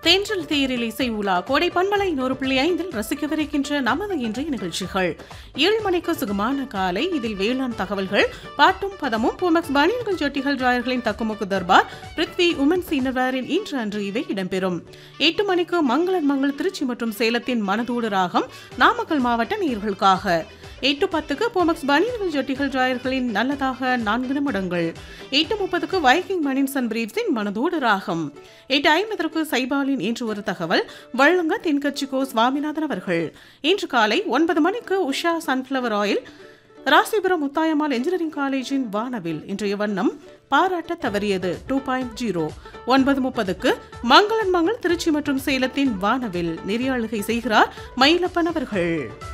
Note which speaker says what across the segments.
Speaker 1: தென்றல் தேரில் இசை உலா கோடை பண்பலை நூறு புள்ளி ஐந்தில் ரசிக்கவிருக்கின்ற நமது இன்றைய நிகழ்ச்சிகள் ஏழு மணிக்கு சுகமான காலை இதில் வேளாண் தகவல்கள் பாட்டும் பதமும் பூமெக்ஸ் பனியன்கள் ஜட்டிகள் டிராயர்களின் தக்குமுக்கு தர்பார் பிருத்வி உமன்ஸ் இன்னர்வேரின் இன்று அன்று இவை இடம்பெறும் எட்டு மணிக்கு மங்களன் மங்கள் திருச்சி மற்றும் சேலத்தின் மனதோடு ராகம் நாமக்கல் மாவட்ட நேர்களுக்காக எட்டு பத்துக்கு போமக்ஸ் பனியன்கள் ஜட்டிகள் டிராயர்களின் நல்லதாக நான்கு நிமிடங்கள் எட்டு முப்பதுக்கு வைக்கிங் மணின்ஸ் அண்ட் பிரீவ்ஸின் மனதோடு ராகம் எட்டு ஐம்பதற்கு சைபாலின் இன்று ஒரு தகவல் வழங்க தென்கட்சிக்கோ சுவாமிநாதன் அவர்கள் இன்று காலை ஒன்பது மணிக்கு Usha sunflower oil Rasipuram Muthayammal engineering காலேஜின் வானவில் இன்றைய வண்ணம் பாராட்ட தவறியது டூ பாயிண்ட் ஜீரோ ஒன்பது முப்பதுக்கு மங்களன் மங்கள் திருச்சி மற்றும் சேலத்தின் வானவில் நெறியாளுகை செய்கிறார் மயிலப்பன் அவர்கள்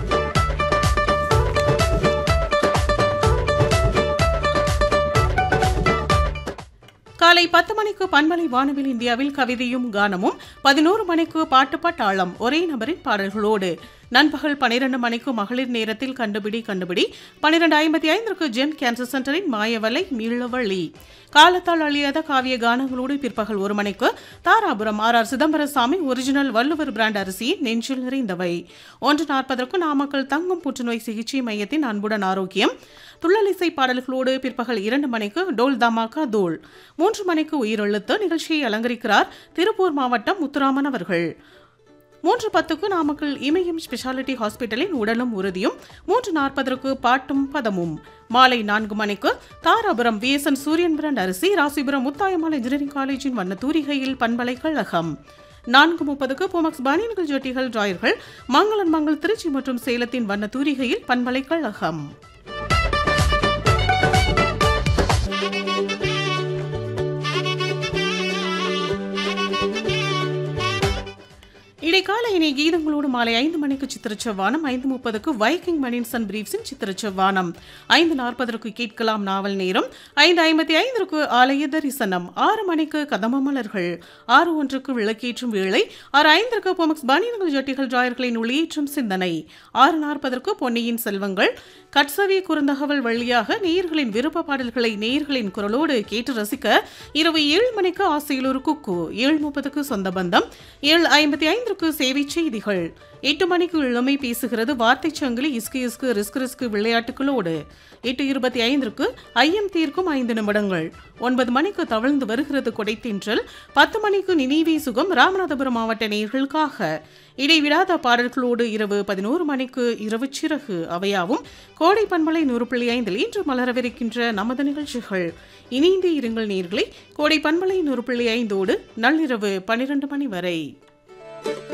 Speaker 1: காலை பத்து மணிக்கு பன்மலை வானவில் இந்தியாவில் கவிதையும் கானமும் பதினோரு மணிக்கு பாட்டு பட்டாளம் ஒரே நபரின் பாடல்களோடு நண்பகல் பனிரெண்டு மணிக்கு மகளிர் நேரத்தில் கண்டுபிடி கண்டுபிடி பன்னிரண்டு ஐம்பத்தி ஐந்திற்கு ஜெம் கேன்சர் சென்டரின் மாயவலை மீளவழி காலத்தால் அழியாத காவிய கானங்களோடு பிற்பகல் ஒரு மணிக்கு Dharapuram R R Chidambarasamy original Valluvar brand அரிசியின் நெஞ்சில் நிறைந்தவை ஒன்று நாற்பதற்கு நாமக்கல் தங்கம் புற்றுநோய் சிகிச்சை மையத்தின் அன்புடன் ஆரோக்கியம் துள்ளலிசை பாடல்களோடு பிற்பகல் இரண்டு மணிக்கு டோல் தமாக்கா தோல் மூன்று மணிக்கு உயிரெழுத்து நிகழ்ச்சியை அலங்கரிக்கிறார் திருப்பூர் மாவட்டம் முத்துராமன் அவர்கள் மூன்று பத்துக்கு நாமக்கல் இமயம் ஸ்பெஷாலிட்டி ஹாஸ்பிட்டலின் உடலும் உறுதியும் மூன்று நாற்பதற்கு பாட்டும் பதமும் மாலை நான்கு மணிக்கு தாராபுரம் விஎஸ்என் சூரியன் பிராண்ட் அரிசி ராசிபுரம் முத்தாயம்மாள் இன்ஜினியரிங் காலேஜின் வண்ண தூரிகையில் பண்பலைக்கழகம் நான்கு முப்பதுக்கு போமக்ஸ் பனியன்கள் ஜோட்டிகள் டிராயர்கள் மங்களன் மங்கள் திருச்சி மற்றும் சேலத்தின் வண்ண தூரிகையில் பண்பலைக்கழகம் இடைக்கால இணை கீதங்களோடு மாலை ஐந்து மணிக்கு சித்திரச்சவானம் ஐந்து முப்பதுக்கு வைக்கிங் மணின்ஸ் அண்ட் பிரீப்ஸின் சித்திரச்சவானம் ஐந்து நாற்பதற்கு கேட்கலாம் நாவல் நேரம் ஐந்து ஐம்பத்தி ஐந்திற்கு ஆலய தரிசனம் ஆறு மணிக்கு கதம மலர்கள் ஆறு ஒன்றுக்கு விளக்கேற்றும் வேளை ஆறு ஐந்திற்கு பொமக்ஸ் பனியன்கள் ஜட்டிகள் டிராயர்களின் ஒளியேற்றும் சிந்தனை ஆறு நாற்பதற்கு பொன்னியின் செல்வங்கள் கட்சவி குறுந்தகவல் வழியாக நேயர்களின் விருப்ப பாடல்களை நேயர்களின் குரலோடு கேட்டு ரசிக்க இரவு ஏழு மணிக்கு ஆசையில் ஒரு குக்கு ஏழு முப்பதுக்கு சொந்த பந்தம் ஏழு ஐம்பத்தி ஐந்திற்கு சேவை செய்திகள் எட்டு மணிக்கு இளமை பேசுகிறது வார்த்தை சங்கிலி இஸ்கு இஸ்கு ரிஸ்க் ரிஸ்க் விளையாட்டுகளோடு எட்டு இருபத்தி ஐந்திற்கு ஐயம் தீர்க்கும் ஐந்து நிமிடங்கள் ஒன்பது மணிக்கு தவழ்ந்து வருகிறது கொடைத்தின்றல் பத்து மணிக்கு நினைவே சுகம் ராமநாதபுரம் மாவட்ட நேர்களுக்காக இடைவிடாத பாடல்களோடு இரவு பதினோரு மணிக்கு இரவு சிறகு அவையாவும் கோடை பண்பலை நூறு புள்ளி ஐந்தில் இன்று மலரவிருக்கின்ற நமது நிகழ்ச்சிகள் இணைந்தே இருங்கள் நேர்களை கோடை பண்பலை நூறு புள்ளி ஐந்தோடு நள்ளிரவு பன்னிரண்டு மணி வரை